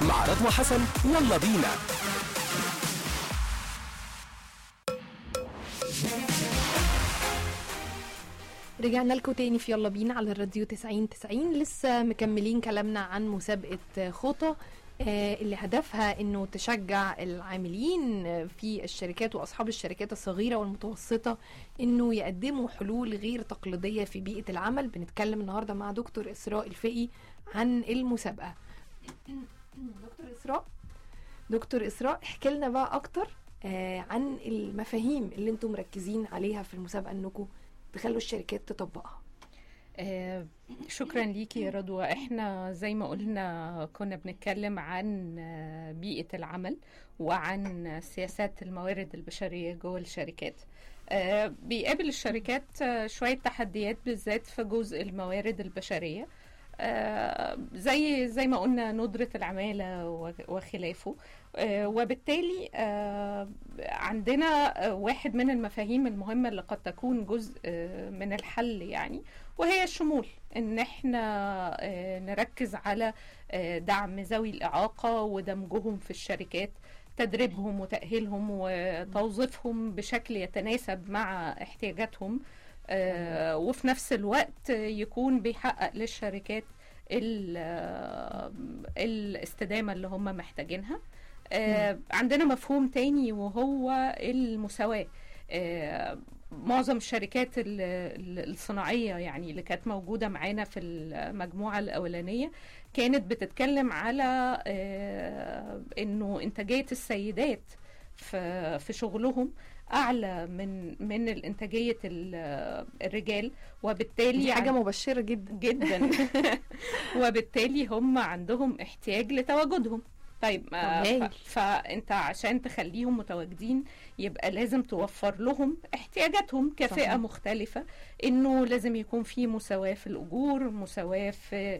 مع رضوى حسن يلا بينا رجعنا لكم تاني في يلا بينا على الراديو 90 90 لسه مكملين كلامنا عن مسابقة خطى آه، اللي هدفها انه تشجع العاملين في الشركات واصحاب الشركات الصغيره والمتوسطه انه يقدموا حلول غير تقليديه في بيئه العمل بنتكلم النهارده مع دكتور اسراء الفقي عن المسابقه دكتور اسراء دكتور اسراء احكي لنا بقى اكتر آه، عن المفاهيم اللي انتم مركزين عليها في المسابقه انكم تخلوا الشركات تطبقها آه، شكرا ليكي يا رضوى احنا زي ما قلنا كنا بنتكلم عن آه، بيئة العمل وعن سياسات الموارد البشرية جوه الشركات آه، بيقابل الشركات آه، شوية تحديات بالذات في جزء الموارد البشرية آه، زي زي ما قلنا ندرة العمالة و- وخلافه آه، وبالتالي آه، عندنا آه، واحد من المفاهيم المهمة اللي قد تكون جزء آه، من الحل يعني وهي الشمول ان احنا آه، نركز على آه، دعم ذوي الاعاقه ودمجهم في الشركات تدريبهم وتاهيلهم وتوظيفهم بشكل يتناسب مع احتياجاتهم آه، وفي نفس الوقت يكون بيحقق للشركات ال- آه، الاستدامه اللي هم محتاجينها آه، عندنا مفهوم تاني وهو المساواه آه، معظم الشركات ال- ال- الصناعية يعني اللي كانت موجودة معانا في المجموعة الأولانية كانت بتتكلم على آه، إنه إنتاجية السيدات في في شغلهم أعلى من من الإنتاجية ال- الرجال وبالتالي دي حاجه عن- مبشره جدا جدا وبالتالي هم عندهم احتياج لتواجدهم طيب طب آه، هايل. ف- فانت عشان تخليهم متواجدين يبقى لازم توفر لهم احتياجاتهم كفئة صحيح. مختلفة انه لازم يكون في مساواة في الاجور مساواة في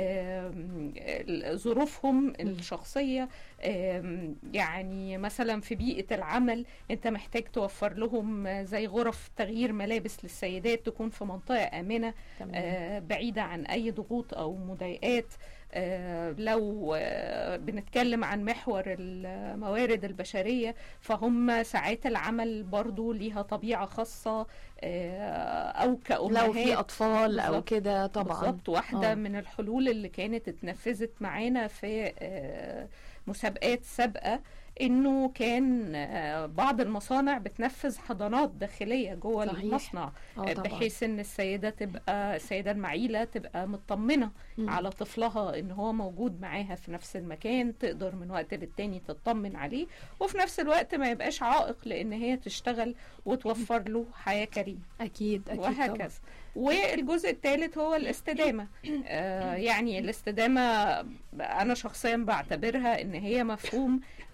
آم، ال- ظروفهم الشخصية آم، يعني مثلا في بيئة العمل انت محتاج توفر لهم آه، زي غرف تغيير ملابس للسيدات تكون في منطقة آمنة تمام. آه، بعيدة عن أي ضغوط أو مضايقات آه، لو آه، بنتكلم عن محور الموارد البشرية فهم ساعات العمل برضو ليها طبيعة خاصة آه، أو كأمهات لو في اطفال او بالظبط. كده طبعا بالظبط واحدة آه. من الحلول اللي كانت اتنفذت معانا في آه، مسابقات سابقة انه كان آه، بعض المصانع بتنفذ حضانات داخلية جوه صحيح. المصنع اه آه، طبعا بحيث ان السيدة تبقى السيدة المعيلة تبقى مطمنة مم. على طفلها ان هو موجود معاها في نفس المكان تقدر من وقت للتاني تطمن عليه وفي نفس الوقت ما يبقاش عائق لان هي تشتغل وتوفر له حياة كريمة اكيد اكيد وهكذا طبعا. والجزء الثالث هو الاستدامة آه يعني الاستدامة أنا شخصيا بعتبرها إن هي مفهوم